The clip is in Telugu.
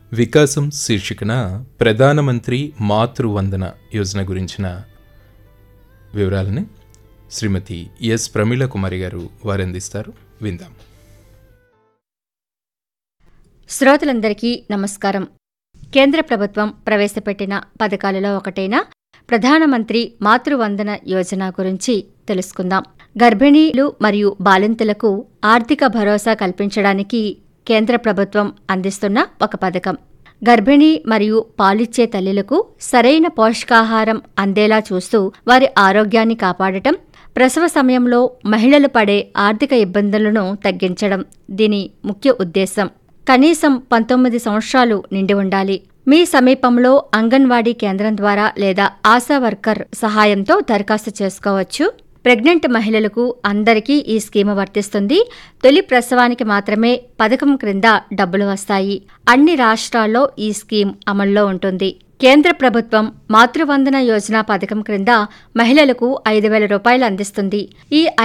వికాసం శీర్షికన ప్రధానమంత్రి మాతృవందన యోజన గురించిన వివరాలని శ్రీమతి ఎస్ ప్రమీల కుమారి గారు వారందిస్తారు విందాం శ్రోతలందరికీ నమస్కారం కేంద్ర ప్రభుత్వం ప్రవేశపెట్టిన పథకాలలో ఒకటైన ప్రధానమంత్రి మాతృవందన యోజన గురించి తెలుసుకుందాం గర్భిణీలు మరియు బాలింతలకు ఆర్థిక భరోసా కల్పించడానికి కేంద్ర ప్రభుత్వం అందిస్తున్న ఒక పథకం గర్భిణీ మరియు పాలిచ్చే తల్లులకు సరైన పోషకాహారం అందేలా చూస్తూ వారి ఆరోగ్యాన్ని కాపాడటం ప్రసవ సమయంలో మహిళలు పడే ఆర్థిక ఇబ్బందులను తగ్గించడం దీని ముఖ్య ఉద్దేశం కనీసం పంతొమ్మిది సంవత్సరాలు నిండి ఉండాలి మీ సమీపంలో అంగన్వాడీ కేంద్రం ద్వారా లేదా ఆశా వర్కర్ సహాయంతో దరఖాస్తు చేసుకోవచ్చు ప్రెగ్నెంట్ మహిళలకు అందరికీ ఈ స్కీమ్ వర్తిస్తుంది తొలి ప్రసవానికి మాత్రమే పథకం క్రింద డబ్బులు వస్తాయి అన్ని రాష్ట్రాల్లో ఈ స్కీమ్ అమల్లో ఉంటుంది కేంద్ర ప్రభుత్వం మాతృవందన యోజన పథకం క్రింద మహిళలకు ఐదు వేల రూపాయలు అందిస్తుంది ఈ